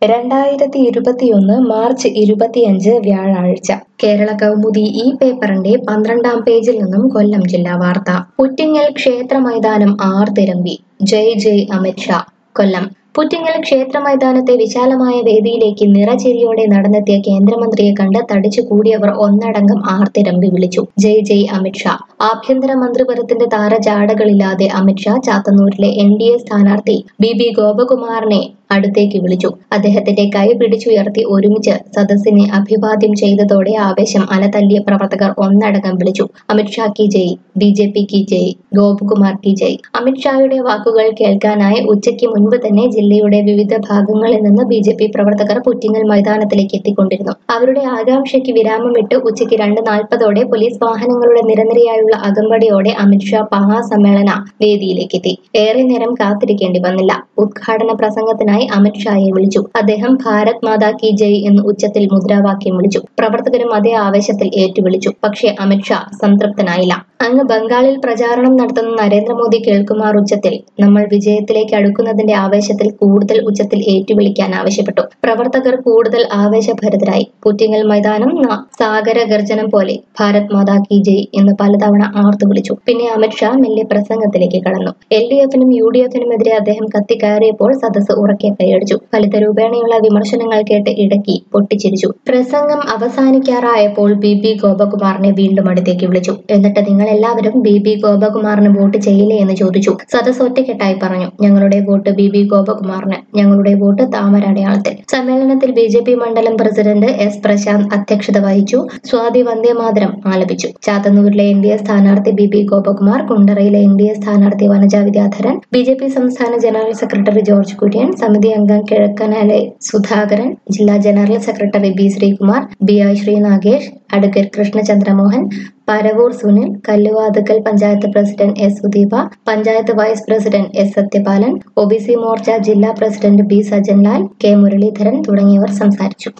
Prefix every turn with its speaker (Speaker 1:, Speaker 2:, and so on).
Speaker 1: രണ്ടായിരത്തി ഇരുപത്തിയൊന്ന് മാർച്ച് ഇരുപത്തിയഞ്ച് വ്യാഴാഴ്ച കേരള കൗമുദി ഈ പേപ്പറിന്റെ പന്ത്രണ്ടാം പേജിൽ നിന്നും കൊല്ലം ജില്ലാ വാർത്ത പുറ്റിങ്ങൽ ക്ഷേത്ര മൈതാനം ആർത്തിരമ്പി ജയ് ജയ് അമിത് ഷാ കൊല്ലം പുറ്റിങ്ങൽ ക്ഷേത്ര മൈതാനത്തെ വിശാലമായ വേദിയിലേക്ക് നിറചിരിയോടെ നടന്നെത്തിയ കേന്ദ്രമന്ത്രിയെ കണ്ട് തടിച്ചു കൂടിയവർ ഒന്നടങ്കം ആർത്തിരമ്പി വിളിച്ചു ജയ് ജയ് അമിത് ഷാ ആഭ്യന്തര മന്ത്രിപരത്തിന്റെ താരജാടകളില്ലാതെ അമിത് ഷാ ചാത്തന്നൂരിലെ എൻ ഡി എ സ്ഥാനാർത്ഥി ബി ബി ഗോപകുമാറിനെ അടുത്തേക്ക് വിളിച്ചു അദ്ദേഹത്തിന്റെ കൈ പിടിച്ചുയർത്തി ഒരുമിച്ച് സദസ്സിനെ അഭിവാദ്യം ചെയ്തതോടെ ആവേശം അലതല്ലിയ പ്രവർത്തകർ ഒന്നടങ്കം വിളിച്ചു അമിത് ഷാ കി ജയ് ബി ജെ പി കി ജയ് ഗോപകുമാർ കി ജയ് അമിത് ഷായുടെ വാക്കുകൾ കേൾക്കാനായി ഉച്ചയ്ക്ക് മുൻപ് തന്നെ ജില്ലയുടെ വിവിധ ഭാഗങ്ങളിൽ നിന്ന് ബി ജെ പി പ്രവർത്തകർ പുറ്റിങ്ങൽ മൈതാനത്തിലേക്ക് എത്തിക്കൊണ്ടിരുന്നു അവരുടെ ആകാംക്ഷയ്ക്ക് വിരാമമിട്ട് ഉച്ചയ്ക്ക് രണ്ട് നാൽപ്പതോടെ പോലീസ് വാഹനങ്ങളുടെ നിരനിരയായുള്ള അകമ്പടിയോടെ അമിത് ഷാ മഹാസമ്മേളന വേദിയിലേക്ക് എത്തി ഏറെ നേരം കാത്തിരിക്കേണ്ടി വന്നില്ല ഉദ്ഘാടന പ്രസംഗത്തിനായി അമിത് ഷായെ വിളിച്ചു അദ്ദേഹം ഭാരത് മാതാ കി ജയ് എന്ന് ഉച്ചത്തിൽ മുദ്രാവാക്യം വിളിച്ചു പ്രവർത്തകരും അതേ ആവേശത്തിൽ ഏറ്റുവിളിച്ചു പക്ഷേ അമിത് ഷാ സംതൃപ്തനായില്ല അങ്ങ് ബംഗാളിൽ പ്രചാരണം നടത്തുന്ന നരേന്ദ്രമോദി കേൾക്കുമാർ ഉച്ചത്തിൽ നമ്മൾ വിജയത്തിലേക്ക് അടുക്കുന്നതിന്റെ ആവേശത്തിൽ കൂടുതൽ ഉച്ചത്തിൽ ഏറ്റുവിളിക്കാൻ ആവശ്യപ്പെട്ടു പ്രവർത്തകർ കൂടുതൽ ആവേശഭരിതരായി പുറ്റിങ്ങൽ മൈതാനം ന- സാഗര ഗർജനം പോലെ ഭാരത് മാതാ കി ജയ് എന്ന് പലതവണ ആർത്തു വിളിച്ചു പിന്നെ അമിത് ഷാ മെല്ലെ പ്രസംഗത്തിലേക്ക് കടന്നു എൽ ഡി എഫിനും യു ഡി എഫിനുമെതിരെ അദ്ദേഹം കത്തിക്കയറിയപ്പോൾ സദസ്സ് ഉറക്കെ കൈയടിച്ചു ഫലിത രൂപേണയുള്ള വിമർശനങ്ങൾ കേട്ട് ഇടയ്ക്ക് പൊട്ടിച്ചിരിച്ചു പ്രസംഗം അവസാനിക്കാറായപ്പോൾ ബി ബി ഗോപകുമാറിനെ വീണ്ടും അടുത്തേക്ക് വിളിച്ചു എന്നിട്ട് നിങ്ങൾ എല്ലാവരും ബി ബി ഗോപകുമാറിന് വോട്ട് ചെയ്യില്ലേ എന്ന് ചോദിച്ചു സദസ് ഒറ്റക്കെട്ടായി പറഞ്ഞു ഞങ്ങളുടെ വോട്ട് ബി ബി ഗോപകുമാറിന് ഞങ്ങളുടെ വോട്ട് താമര അടയാളത്തിൽ സമ്മേളനത്തിൽ ബി ജെ പി മണ്ഡലം പ്രസിഡന്റ് എസ് പ്രശാന്ത് അധ്യക്ഷത വഹിച്ചു സ്വാതി വന്ദേമാതരം ആലപിച്ചു ചാത്തന്നൂരിലെ എൻ ഡി എ സ്ഥാനാർത്ഥി ബി ബി ഗോപകുമാർ കുണ്ടറയിലെ എൻ ഡി എ സ്ഥാനാർത്ഥി Vanaja Vidyadharan B J P സംസ്ഥാന ജനറൽ സെക്രട്ടറി ജോർജ് കുര്യൻ സമിതി അംഗം കിഴക്കനാലെ സുധാകരൻ ജില്ലാ general secretary B Sreekumar B I Sree Nagesh advocate Krishnachandramohan Paravur Sunil Kalluvathukkal panchayat president S Sudeepa panchayat vice president S Sathyapalan O B C Morcha ജില്ലാ president B Sajanlal K Muraleedharan തുടങ്ങിയവർ സംസാരിച്ചു